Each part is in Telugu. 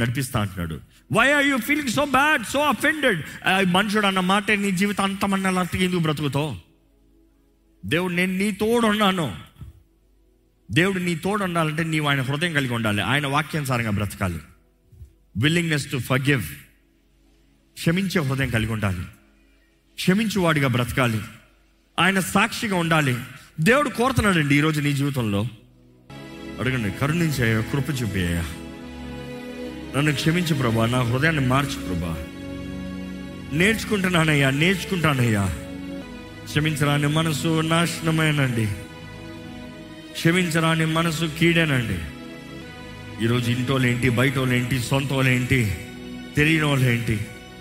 నడిపిస్తా అంటున్నాడు why are you feeling so bad so offended మనుషుడు అన్న మాట నీ జీవితం అంతమన్నా అలా ఎందుకు బ్రతుకుతావు దేవుడు నేను నీ తోడు ఉన్నాను దేవుడు నీ తోడు ఉండాలంటే నీవు ఆయన హృదయం కలిగి ఉండాలి ఆయన వాక్యానుసారంగా బ్రతకాలి విల్లింగ్నెస్ టు ఫర్గివ్ క్షమించే హృదయం కలిగి ఉండాలి క్షమించువాడిగా బ్రతకాలి ఆయన సాక్షిగా ఉండాలి దేవుడు కోరుతున్నాడండి ఈరోజు నీ జీవితంలో అడగండి కరుణించాయ కృప చూపేయ నన్ను క్షమించు ప్రభా నా హృదయాన్ని మార్చు ప్రభా నేర్చుకుంటున్నానయ్యా నేర్చుకుంటానయ్యా క్షమించరాని మనసు నాశనమేనండి క్షమించరాని మనసు కీడేనండి ఈరోజు ఇంటోలేంటి బయటోలేంటి సొంతోలేంటి తెలియని వాళ్ళేంటి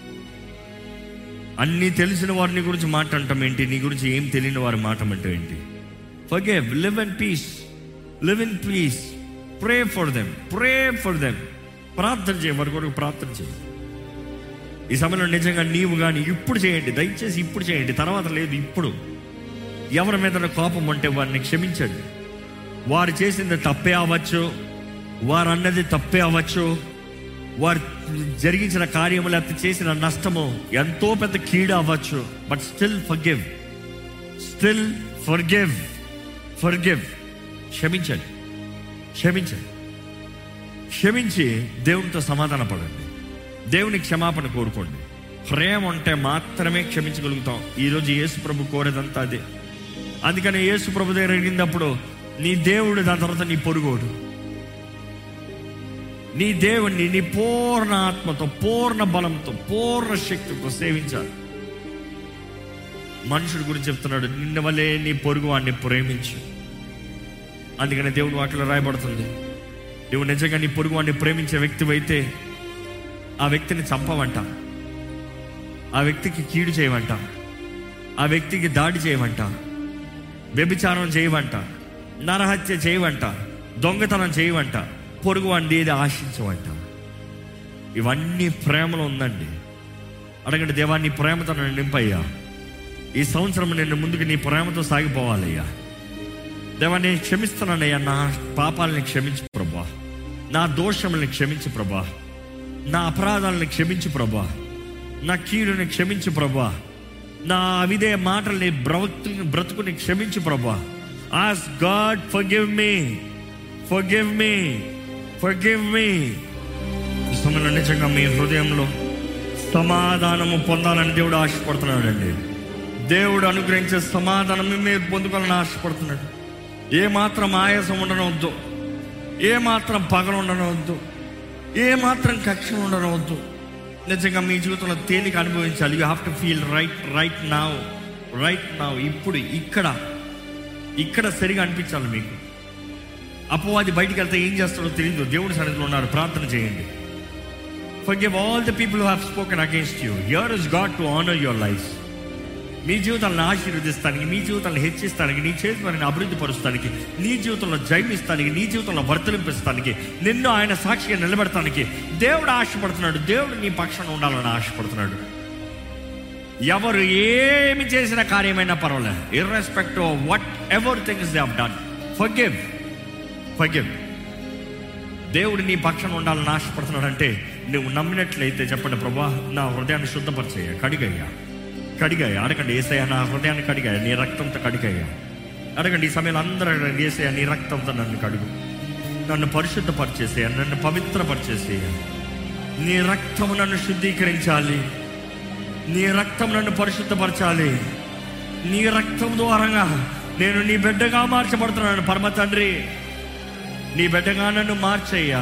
అన్నీ తెలిసిన వారిని గురించి మాట్లాడటం ఏంటి నీ గురించి ఏం తెలియని వారి మాట అంటే ఏంటి forgave live in peace live in peace pray for them pray for them ప్రార్థన చేయ వారి కొరకు ప్రార్థన చేయి ఈ సమయంలో నిజంగా నీవు కానీ ఇప్పుడు చేయండి దయచేసి ఇప్పుడు చేయండి తర్వాత లేదు ఇప్పుడు ఎవరి మీద కోపం ఉంటే వారిని క్షమించండి వారు చేసింది తప్పే అవ్వచ్చు వారు అన్నది తప్పే అవ్వచ్చు వారు జరిగించిన కార్యము లేకపోతే చేసిన నష్టము ఎంతో పెద్ద కీడ అవ్వచ్చు but still forgive still forgive forgive క్షమించండి క్షమించండి క్షమించి దేవునితో సమాధాన పడండి దేవుని క్షమాపణ కోరుకోండి ప్రేమ ఉంటే మాత్రమే క్షమించగలుగుతాం ఈరోజు యేసు ప్రభు కోరేదంతా అదే అందుకని యేసు ప్రభు దగ్గర అడిగినప్పుడు నీ దేవుడు దాని తర్వాత నీ పొరుగోడు నీ దేవుణ్ణి నీ పూర్ణ ఆత్మతో పూర్ణ బలంతో పూర్ణ శక్తితో సేవించాలి మనుషుడి గురించి చెప్తున్నాడు నిన్న వల్లే నీ పొరుగు వాడిని ప్రేమించు అందుకని దేవుడు వాటిలో రాయబడుతుంది నువ్వు నిజంగా నీ పొరుగు వాడిని ప్రేమించే వ్యక్తి అయితే ఆ వ్యక్తిని చంపవంట ఆ వ్యక్తికి కీడు చేయవంట ఆ వ్యక్తికి దాడి చేయవంట వ్యభిచారం చేయవంట నరహత్య చేయవంట దొంగతనం చేయవంట పొరుగు వాడిని ఏది ఆశించవంట ఇవన్నీ ప్రేమలో ఉందండి అడగండి దేవా నీ ప్రేమతో నన్ను నింపయ్యా ఈ సంవత్సరం నేను ముందుకు నీ ప్రేమతో సాగిపోవాలయ్యా దేవా నేను క్షమిస్తున్నానయ్యా నా పాపాలని క్షమించు ప్రభా నా దోషములను క్షమించు ప్రభా నా అపరాధాలను క్షమించు ప్రభా నా కీడుని క్షమించు ప్రభా నా అవిదే మాటల్ని బ్రతుకుని బ్రతుకుని క్షమించు ప్రభా as God forgive me forgive me forgive me ఈ సమయంలో నిజంగా మీ హృదయంలో సమాధానము పొందాలని దేవుడు ఆశపడుతున్నాడండి దేవుడు అనుగ్రహించే సమాధానం మీరు పొందుకోవాలని ఆశపడుతున్నాడు ఏ మాత్రం ఆయాసం ఉండనవద్దు ఏ మాత్రం పగలు ఉండనవద్దు ఏ మాత్రం కక్ష ఉండనవద్దు నిజంగా మీ జీవితంలో తేలిక అనుభవించాలి you have to feel right right now right now ఇప్పుడు ఇక్కడ ఇక్కడ సరిగా అనిపించాలి మీకు అపవాది బయటికి వెళ్తే ఏం చేస్తాడో తెలియదు దేవుడి సన్నిధిలో ఉన్నారు ప్రార్థన చేయండి forgive all the people who have spoken against you your is God to honour your life మీ జీవితాలను ఆశీర్వదిస్తానికి మీ జీవితాలను హెచ్చిస్తానికి నీ చేతులను అభివృద్ధి పరుస్తానికి నీ జీవితంలో జయమిస్తానికి నీ జీవితంలో వర్తలింపిస్తానికి నిన్ను ఆయన సాక్షిగా నిలబెడతానికి దేవుడు ఆశపడుతున్నాడు దేవుడు నీ పక్షాన ఉండాలని ఆశపడుతున్నాడు ఎవరు ఏమి చేసిన కార్యమైనా పర్వాలేదు irrespective whatever things they have done forgive forgive దేవుడు నీ పక్షాన ఉండాలని ఆశపడుతున్నాడు అంటే నువ్వు నమ్మినట్లయితే చెప్పండి ప్రభా నా హృదయాన్ని శుద్ధపరిచేయ కడిగయ్యా కడిగాయ అడగండి ఏసయ్య నా హృదయాన్ని కడిగాయ నీ రక్తంతో కడిగాయ అడగండి ఈ సమయంలో అందరూ అడగండి ఏసయ్య నీ రక్తంతో నన్ను కడుగు నన్ను పరిశుద్ధపరిచేసేయ నన్ను పవిత్రపరిచేసేయ నీ రక్తము నన్ను శుద్ధీకరించాలి నీ రక్తం నన్ను పరిశుద్ధపరచాలి నీ రక్తం ద్వారంగా నేను నీ బిడ్డగా మార్చబడుతున్నాను పరమ తండ్రి నీ బిడ్డగా నన్ను మార్చయ్యా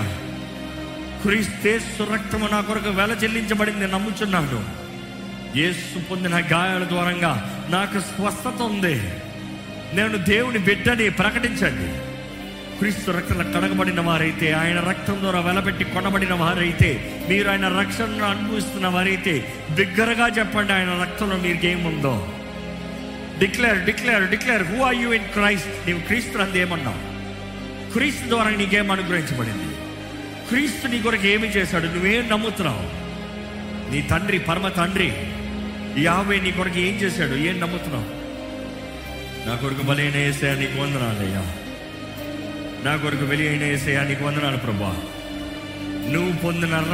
క్రీస్తేసు రక్తము నా కొరకు వెల చెల్లించబడింది నమ్ముచున్నాను యేసు పొందిన గాయాల ద్వారంగా నాకు స్వస్థత ఉంది నేను దేవుని బిడ్డని ప్రకటించండి క్రీస్తు రక్తంలో కడగబడిన వారైతే ఆయన రక్తం ద్వారా వెలబెట్టి కొనబడిన వారైతే మీరు ఆయన రక్షణను అనుభవిస్తున్న వారైతే బిగ్గరగా చెప్పండి ఆయన రక్తంలో మీకు ఏముందో declare declare declare who are you in Christ నీవు క్రీస్తు అంది ఏమన్నావు క్రీస్తు ద్వారా నీకేం అనుగ్రహించబడింది క్రీస్తు నీ కొరకు ఏమి చేశాడు నువ్వేం నమ్ముతున్నావు నీ తండ్రి పరమ తండ్రి యావే నీ కొరకు ఏం చేశాడు ఏం నమ్ముతున్నావు నా కొరకు బలైన వేసేయా నీకు వందనాలయ్యా నా కొరకు వెలి అయిన వేసేయా నీకు వందనాలు ప్రభా నువ్వు పొందిన